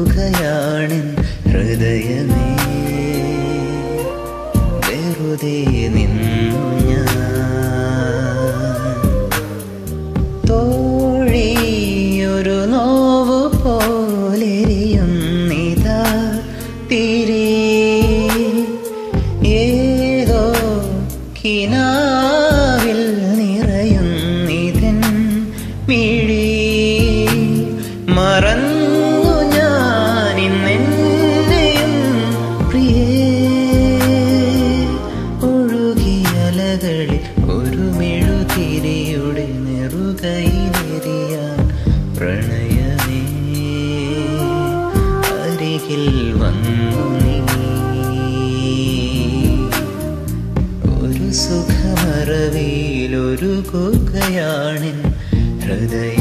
ഒരുക്കുകയാണിൻ ഹൃദയമേ വെറുതെ നിന്നു ഞാൻ തോഴിയൊരു നോവു പോലെരിയുന്നിതാ തിരി ഏതോ കിനാവിൽ നിറയുന്നിതൻ മിഴി മറന്നു ഞാനിന്നെന്നെയും പ്രിയേ ഒഴുകിയലകളിൽ ഒരു മെഴുതിരിയുടെ നെറുകയിലെറിയാൻ പ്രണയമേ അരികിൽ വന്നു നീ ഒരു സുഖമറവിയിലൊരു കുകയാണിൻ ഹൃദയ